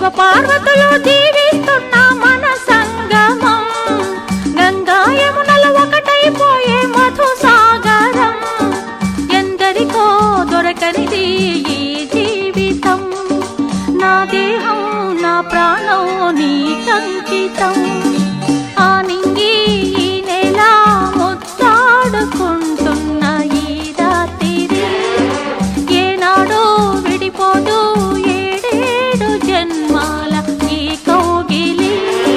పార్వతులు దీవిస్తున్న మన సంగమం గంగా యమునల ఒకటైపోయే మధు సాగరం ఎందరికో దొరకనిది ఈ జీవితం నా దేహం నా ప్రాణం నీకంకితం ఆ నింగి ఈ నెల ముద్దాడుకుంటున్న ఈ రాత్రి ఏనాడో విడిపోదు ఏడేడు జన్మాల ఈ కౌగిలి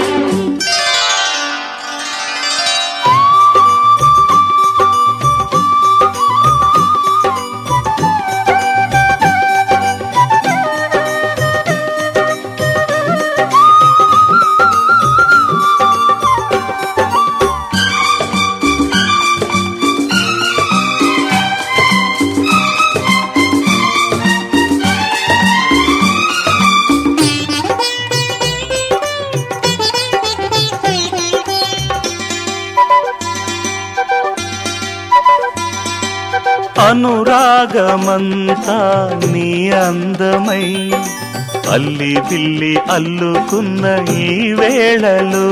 అనురాగమంతా నీ అందమై అల్లి పిల్లి అల్లుకున్న ఈ వేళలో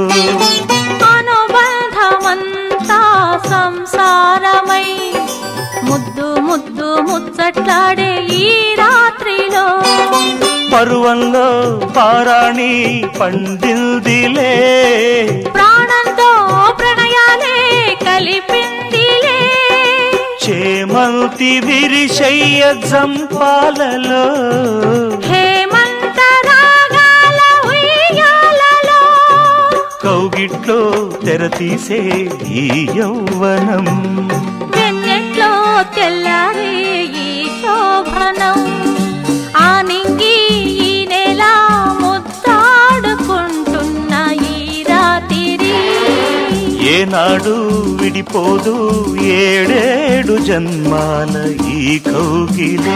అనుబంధమంతా సంసారమై ముద్దు ముద్దు ముచ్చట్లాడే ఈ రాత్రిలో పరువంలో పారాణి పండిల్దిలే ప్రాణంతో ప్రణయాలే కలిపిందిలే చేమంతి విరిశయ్య జంపాలలో హేమంత రాగాల ఉయ్యాలలో కౌగిట్లో తెరతీసే ఈ యౌవనం వెన్నెట్లో తెల్లారే ఈ శోభనం ఆ నింగి ఈ నెల ముద్దాడుకుంటున్న ఈ రాత్రి ఏనాడు విడిపోదు ఏడేడు జన్మాల ఈ కౌగిలి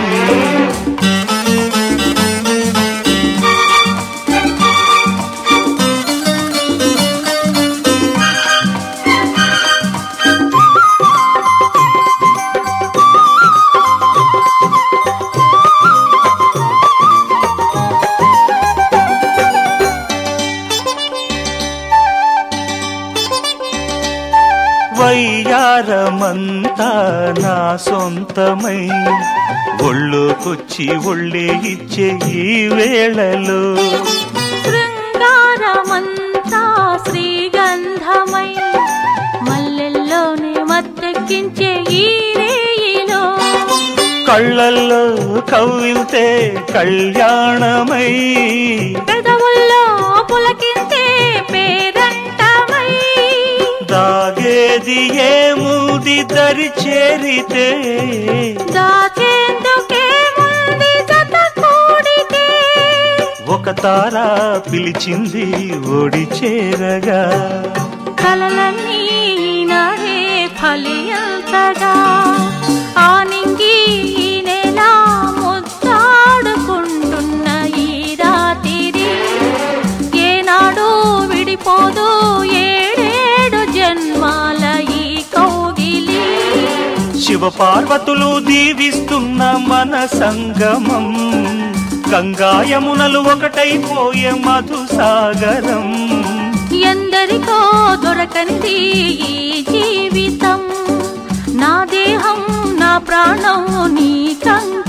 వయ్యారమంతా నా సొంతమై ఒళ్ళోకొచ్చి ఒళ్ళే ఇచ్చే ఈ వేళలో శృంగారమంతా శ్రీగంధమై మల్లెల్లోనే మత్తెక్కించే ఈ రేయిలో కళ్ళల్లో కవ్వితే కళ్యాణమై పెదవుల్లో పులకించే పేరంటమై దాగేది ఏముది దరి చేరితే దాచేందుకే ముందు జత కూడితే ఒక తార పిలిచింది ఓడి చేరగా కలలన్నీ నాడే ఫలియంతగా ఆ నింగి ఈ నెల ముద్దాడుకుంటున్న ఈ రాత్రి ఏనాడు విడిపోదు ఏడేడు జన్మాల ఈ కౌగిలి శివ పార్వతులు దీవిస్తున్న మన సంగమం గంగాయమునలు ఒకటైపోయే మధుసాగరం ఎందరికో దొరకనిది ఈ జీవితం నా దేహం నా ప్రాణం నీ కంగ